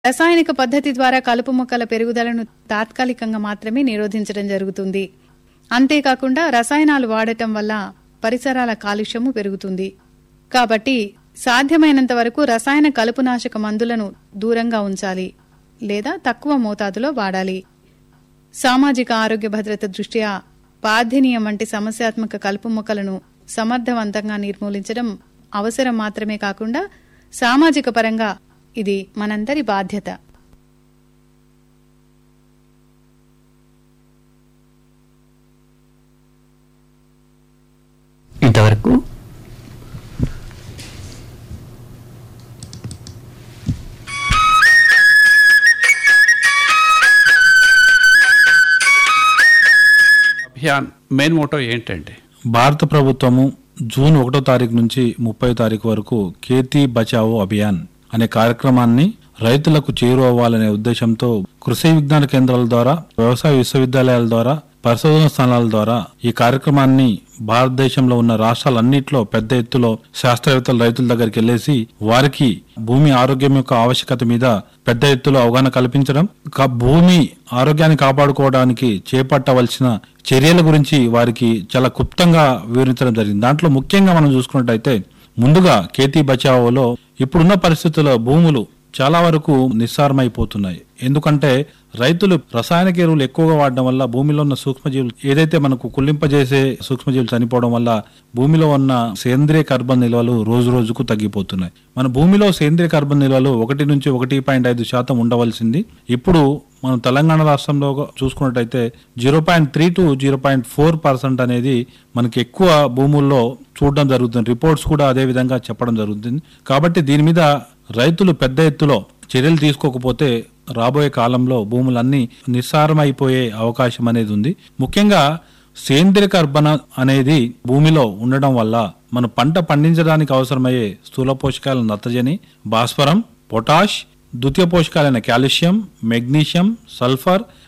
రసాయనిక పద్ధతి ద్వారా కలుపు మొక్కల పెరుగుదలను తాత్కాలికంగా మాత్రమే నిరోధించడం జరుగుతుంది అంతేకాకుండా రసాయనాలు వాడటం వల్ల పరిసరాల కాలుష్యము పెరుగుతుంది కాబట్టి సాధ్యమైనంత వరకు రసాయన కలుపునాశక మందులను దూరంగా ఉంచాలి లేదా తక్కువ మోతాదులో వాడాలి సామాజిక ఆరోగ్య భద్రత దృష్ట్యా పార్థినీయం వంటి సమస్యాత్మక కలుపు మొక్కలను సమర్థవంతంగా నిర్మూలించడం అవసరం మాత్రమే కాకుండా సామాజిక పరంగా ఇది మనందరి బాధ్యత ఇంతవరకు అభియాన్ మెయిన్ మోటో ఏంటండి భారత ప్రభుత్వము జూన్ ఒకటో తారీఖు నుంచి ముప్పై తారీఖు వరకు ఖేతీ బచావో అభియాన్ అనే కార్యక్రమాన్ని రైతులకు చేరువవ్వాలనే ఉద్దేశంతో కృషి విజ్ఞాన కేంద్రాల ద్వారా వ్యవసాయ విశ్వవిద్యాలయాల ద్వారా పరిశోధన స్థానాల ద్వారా ఈ కార్యక్రమాన్ని భారతదేశంలో ఉన్న రాష్ట్రాలన్నింటిలో పెద్ద ఎత్తులో శాస్త్రవేత్తలు రైతుల దగ్గరికి వెళ్లేసి వారికి భూమి ఆరోగ్యం యొక్క ఆవశ్యకత మీద పెద్ద ఎత్తులో అవగాహన కల్పించడం క- భూమి ఆరోగ్యాన్ని కాపాడుకోవడానికి చేపట్టవలసిన చర్యల గురించి వారికి చాలా క్లుప్తంగా వివరించడం జరిగింది దాంట్లో ముఖ్యంగా మనం చూసుకున్నట్టయితే ముందుగా కేతీ బచావోలో ఇప్పుడున్న పరిస్థితుల్లో భూములు చాలా వరకు నిస్సారమైపోతున్నాయి ఎందుకంటే రైతులు రసాయనిక ఎరువులు ఎక్కువగా వాడడం వల్ల భూమిలో ఉన్న సూక్ష్మజీవులు ఏదైతే మనకు కుళ్ళింపజేసే సూక్ష్మజీవులు చనిపోవడం వల్ల భూమిలో ఉన్న సేంద్రియ కార్బన్ నిల్వలు రోజు రోజుకు తగ్గిపోతున్నాయి మన భూమిలో సేంద్రియ కార్బన్ నిల్వలు ఒకటి నుంచి ఒకటి పాయింట్ ఐదు శాతం ఉండవలసింది ఇప్పుడు మనం తెలంగాణ రాష్ట్రంలో చూసుకున్నట్టయితే zero point three two zero point four percent అనేది మనకి ఎక్కువ భూముల్లో చూడడం జరుగుతుంది రిపోర్ట్స్ కూడా అదే విధంగా చెప్పడం జరుగుతుంది కాబట్టి దీని మీద రైతులు పెద్ద ఎత్తులో చర్యలు తీసుకోకపోతే రాబోయే కాలంలో భూములన్నీ నిస్సారమైపోయే అవకాశం అనేది ఉంది ముఖ్యంగా సేంద్రియ కర్బన అనేది భూమిలో ఉండడం వల్ల మన పంట పండించడానికి అవసరమయ్యే స్థూల పోషకాల నత్రజని భాస్వరం పొటాష్ ద్వితీయ పోషకాలైన కాల్షియం మెగ్నీషియం సల్ఫర్